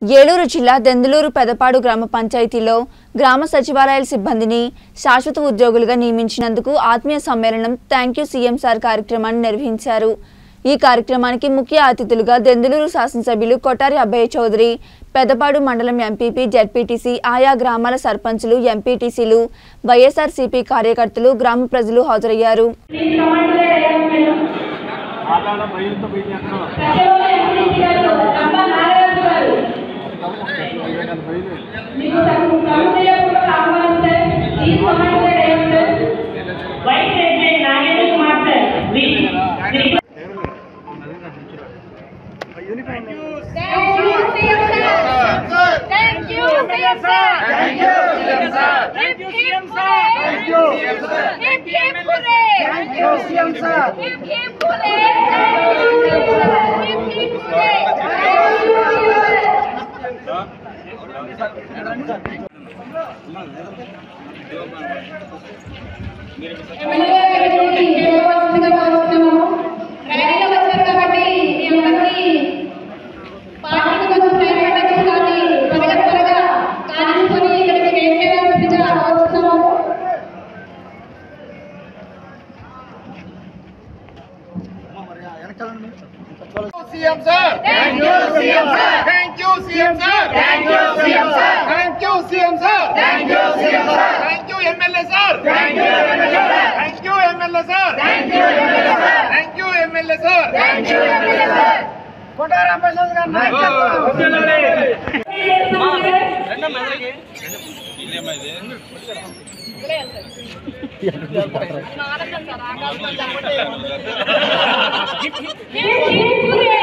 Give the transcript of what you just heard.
ఏలూరు జిల్లా దెందులూరు పెదపాడు గ్రామ పంచాయతీలో గ్రామ సచివాలయాల సిబ్బందిని శాశ్వత ఉద్యోగులుగా నియమించినందుకు ఆత్మీయ సమ్మేళనం థ్యాంక్ యూ సీఎం సార్ కార్యక్రమాన్ని నిర్వహించారు ఈ కార్యక్రమానికి ముఖ్య అతిథులుగా దెందులూరు శాసనసభ్యులు కొటారి అభయ చౌదరి పెదపాడు మండలం ఎంపీపీ జెడ్పీటీసీ ఆయా గ్రామాల సర్పంచులు ఎంపీటీసీలు వైఎస్ఆర్సీపీ కార్యకర్తలు గ్రామ ప్రజలు హాజరయ్యారు ఆడాడ భయంతో పోయి అక్కడ vice president Nagendra Kumar sir వీరి Thank you, CM sir. Thank you, CM sir. Thank you, CM sir. Thank you, CM sir. Thank you, CM sir. Thank you, CM sir. Thank you, CM sir. Thank you, CM sir. MLA గారికి గెలవవలసిందిగా కోరుతున్నాము. ర్యాలీలో వచ్చారు కాబట్టి మీ అందరికీ పార్టీకి కొంచెం time పట్టచ్చు కానీ త్వరగా త్వరగా కానించుకొని ఇక్కడికి వెయిట్ చేయాల్సిందిగా కోరుతున్నాము CM sir. Thank you, CM sir. Thank you, CM sir. Thank you, CM sir. Thank you, CM sir. Thank you, CM sir. Thank you, MLA sir. Thank you, MLA sir. Thank you, MLA sir. Thank you, MLA sir. Thank you, MLA sir. Thank you, MLA sir. కొట్టారు అంబేద్కర్ గారు నాయకత్వం. Thank you,